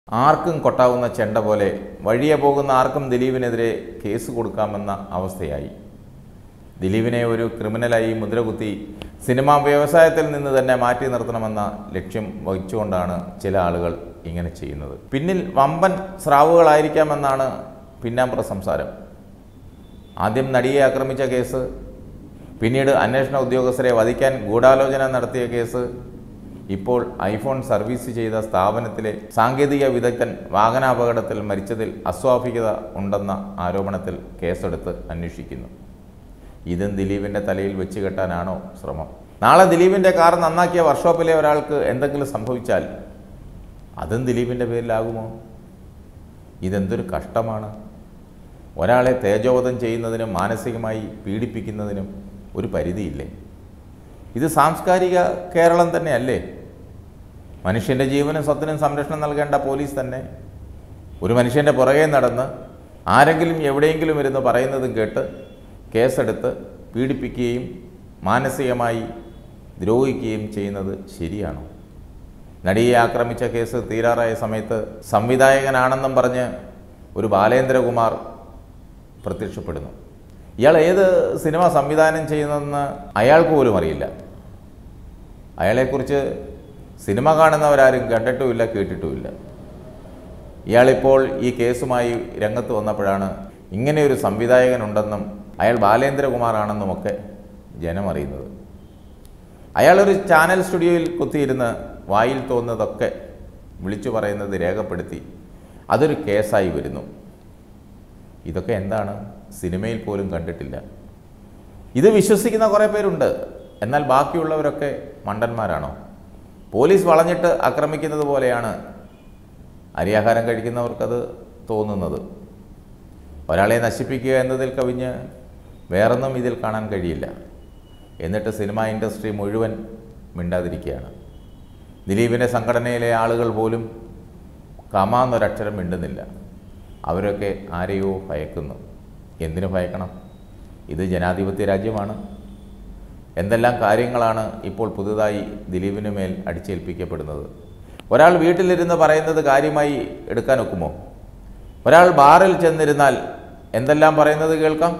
ആർക്കും കൊട്ടാവുന്ന ചെണ്ട പോലെ വഴിയെ പോകുന്ന ആർക്കും ദിലീപിനെതിരെ കേസ് കൊടുക്കാമെന്ന അവസ്ഥയായി ദിലീപിനെ ഒരു ക്രിമിനലായി മുദ്രകുത്തി സിനിമാ വ്യവസായത്തിൽ നിന്ന് തന്നെ മാറ്റി നിർത്തണമെന്ന ലക്ഷ്യം വഹിച്ചുകൊണ്ടാണ് ചില ആളുകൾ ഇങ്ങനെ ചെയ്യുന്നത് പിന്നിൽ വമ്പൻ സ്രാവുകളായിരിക്കാമെന്നാണ് പിന്നാമ്പുറ സംസാരം ആദ്യം നടിയെ ആക്രമിച്ച കേസ് പിന്നീട് അന്വേഷണ ഉദ്യോഗസ്ഥരെ വധിക്കാൻ ഗൂഢാലോചന നടത്തിയ കേസ് ഇപ്പോൾ ഐഫോൺ സർവീസ് ചെയ്ത സ്ഥാപനത്തിലെ സാങ്കേതിക വിദഗ്ധൻ വാഹനാപകടത്തിൽ മരിച്ചതിൽ അസ്വാഭാവികത ഉണ്ടെന്ന ആരോപണത്തിൽ കേസെടുത്ത് അന്വേഷിക്കുന്നു ഇതും ദിലീപിൻ്റെ തലയിൽ വെച്ച് കെട്ടാനാണോ ശ്രമം നാളെ ദിലീപിൻ്റെ കാർ നന്നാക്കിയ വർക്ക്ഷോപ്പിലെ ഒരാൾക്ക് എന്തെങ്കിലും സംഭവിച്ചാൽ അതും ദിലീപിൻ്റെ പേരിലാകുമോ ഇതെന്തൊരു കഷ്ടമാണ് ഒരാളെ തേജോവധം ചെയ്യുന്നതിനും മാനസികമായി പീഡിപ്പിക്കുന്നതിനും ഒരു പരിധിയില്ലേ ഇത് സാംസ്കാരിക കേരളം തന്നെയല്ലേ മനുഷ്യൻ്റെ ജീവനും സ്വത്തിനും സംരക്ഷണം നൽകേണ്ട പോലീസ് തന്നെ ഒരു മനുഷ്യൻ്റെ പുറകെ നടന്ന് ആരെങ്കിലും എവിടെയെങ്കിലും ഇരുന്ന് പറയുന്നതും കേട്ട് കേസെടുത്ത് പീഡിപ്പിക്കുകയും മാനസികമായി ദ്രോഹിക്കുകയും ചെയ്യുന്നത് ശരിയാണോ നടിയെ ആക്രമിച്ച കേസ് തീരാറായ സമയത്ത് സംവിധായകനാണെന്നും പറഞ്ഞ് ഒരു ബാലേന്ദ്രകുമാർ പ്രത്യക്ഷപ്പെടുന്നു ഇയാൾ ഏത് സിനിമ സംവിധാനം ചെയ്യുന്നതെന്ന് അയാൾക്ക് പോലും അറിയില്ല അയാളെക്കുറിച്ച് സിനിമ കാണുന്നവരാരും കണ്ടിട്ടുമില്ല കേട്ടിട്ടുമില്ല ഇയാളിപ്പോൾ ഈ കേസുമായി രംഗത്ത് വന്നപ്പോഴാണ് ഇങ്ങനെയൊരു സംവിധായകനുണ്ടെന്നും അയാൾ ബാലേന്ദ്രകുമാറാണെന്നുമൊക്കെ ജനം അറിയുന്നത് അയാളൊരു ചാനൽ സ്റ്റുഡിയോയിൽ കുത്തിയിരുന്ന് വായിൽ തോന്നുന്നതൊക്കെ വിളിച്ചു പറയുന്നത് രേഖപ്പെടുത്തി അതൊരു കേസായി വരുന്നു ഇതൊക്കെ എന്താണ് സിനിമയിൽ പോലും കണ്ടിട്ടില്ല ഇത് വിശ്വസിക്കുന്ന കുറേ പേരുണ്ട് എന്നാൽ ബാക്കിയുള്ളവരൊക്കെ മണ്ടന്മാരാണോ പോലീസ് വളഞ്ഞിട്ട് ആക്രമിക്കുന്നത് പോലെയാണ് അരിയാഹാരം കഴിക്കുന്നവർക്കത് തോന്നുന്നത് ഒരാളെ നശിപ്പിക്കുക എന്നതിൽ കവിഞ്ഞ് വേറൊന്നും ഇതിൽ കാണാൻ കഴിയില്ല എന്നിട്ട് സിനിമാ ഇൻഡസ്ട്രി മുഴുവൻ മിണ്ടാതിരിക്കുകയാണ് ദിലീപിൻ്റെ സംഘടനയിലെ ആളുകൾ പോലും കമാന്നൊരക്ഷരം മിണ്ടുന്നില്ല അവരൊക്കെ ആരെയോ ഭയക്കുന്നു എന്തിനു ഭയക്കണം ഇത് ജനാധിപത്യ രാജ്യമാണ് എന്തെല്ലാം കാര്യങ്ങളാണ് ഇപ്പോൾ പുതുതായി ദിലീപിന് മേൽ അടിച്ചേൽപ്പിക്കപ്പെടുന്നത് ഒരാൾ വീട്ടിലിരുന്ന് പറയുന്നത് കാര്യമായി എടുക്കാൻ ഒക്കുമോ ഒരാൾ ബാറിൽ ചെന്നിരുന്നാൽ എന്തെല്ലാം പറയുന്നത് കേൾക്കാം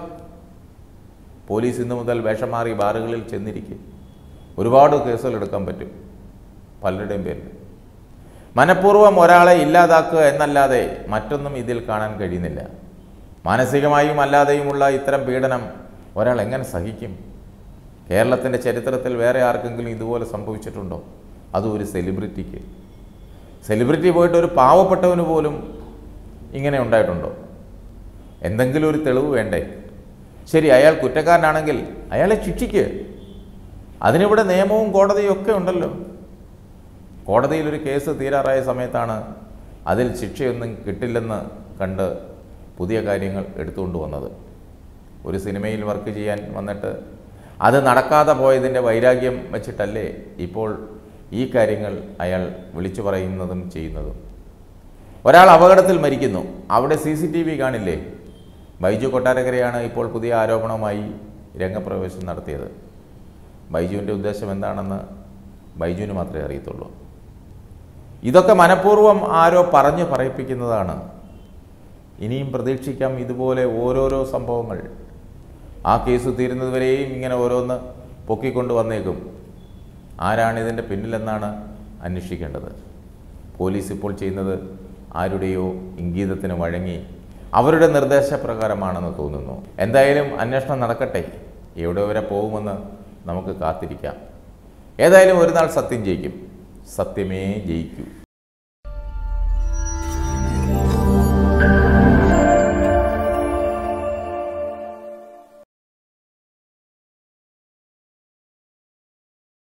പോലീസ് ഇന്നു മുതൽ വേഷം മാറി ബാറുകളിൽ ചെന്നിരിക്കും ഒരുപാട് കേസുകൾ എടുക്കാൻ പറ്റും പലരുടെയും പേരിൽ മനഃപൂർവ്വം ഒരാളെ ഇല്ലാതാക്കുക എന്നല്ലാതെ മറ്റൊന്നും ഇതിൽ കാണാൻ കഴിയുന്നില്ല മാനസികമായും അല്ലാതെയുമുള്ള ഇത്തരം പീഡനം ഒരാൾ എങ്ങനെ സഹിക്കും കേരളത്തിൻ്റെ ചരിത്രത്തിൽ വേറെ ആർക്കെങ്കിലും ഇതുപോലെ സംഭവിച്ചിട്ടുണ്ടോ അതും ഒരു സെലിബ്രിറ്റിക്ക് സെലിബ്രിറ്റി പോയിട്ട് ഒരു പാവപ്പെട്ടവന് പോലും ഇങ്ങനെ ഉണ്ടായിട്ടുണ്ടോ എന്തെങ്കിലും ഒരു തെളിവ് വേണ്ടേ ശരി അയാൾ കുറ്റക്കാരനാണെങ്കിൽ അയാളെ ശിക്ഷിക്ക് അതിനിവിടെ നിയമവും കോടതിയും ഒക്കെ ഉണ്ടല്ലോ കോടതിയിൽ ഒരു കേസ് തീരാറായ സമയത്താണ് അതിൽ ശിക്ഷയൊന്നും കിട്ടില്ലെന്ന് കണ്ട് പുതിയ കാര്യങ്ങൾ എടുത്തുകൊണ്ട് വന്നത് ഒരു സിനിമയിൽ വർക്ക് ചെയ്യാൻ വന്നിട്ട് അത് നടക്കാതെ പോയതിൻ്റെ വൈരാഗ്യം വെച്ചിട്ടല്ലേ ഇപ്പോൾ ഈ കാര്യങ്ങൾ അയാൾ വിളിച്ചു പറയുന്നതും ചെയ്യുന്നതും ഒരാൾ അപകടത്തിൽ മരിക്കുന്നു അവിടെ സി സി ടി വി കാണില്ലേ ബൈജു കൊട്ടാരക്കരയാണ് ഇപ്പോൾ പുതിയ ആരോപണവുമായി രംഗപ്രവേശം നടത്തിയത് ബൈജുവിൻ്റെ ഉദ്ദേശം എന്താണെന്ന് ബൈജുവിന് മാത്രമേ അറിയത്തുള്ളൂ ഇതൊക്കെ മനഃപൂർവ്വം ആരോ പറഞ്ഞു പറയിപ്പിക്കുന്നതാണ് ഇനിയും പ്രതീക്ഷിക്കാം ഇതുപോലെ ഓരോരോ സംഭവങ്ങൾ ആ കേസ് തീരുന്നതുവരെയും ഇങ്ങനെ ഓരോന്ന് പൊക്കിക്കൊണ്ട് വന്നേക്കും ആരാണ് ഇതിൻ്റെ പിന്നിലെന്നാണ് അന്വേഷിക്കേണ്ടത് പോലീസ് ഇപ്പോൾ ചെയ്യുന്നത് ആരുടെയോ ഇംഗീതത്തിന് വഴങ്ങി അവരുടെ നിർദ്ദേശപ്രകാരമാണെന്ന് തോന്നുന്നു എന്തായാലും അന്വേഷണം നടക്കട്ടെ എവിടെ വരെ പോകുമെന്ന് നമുക്ക് കാത്തിരിക്കാം ഏതായാലും ഒരു നാൾ സത്യം ജയിക്കും സത്യമേ ജയിക്കൂ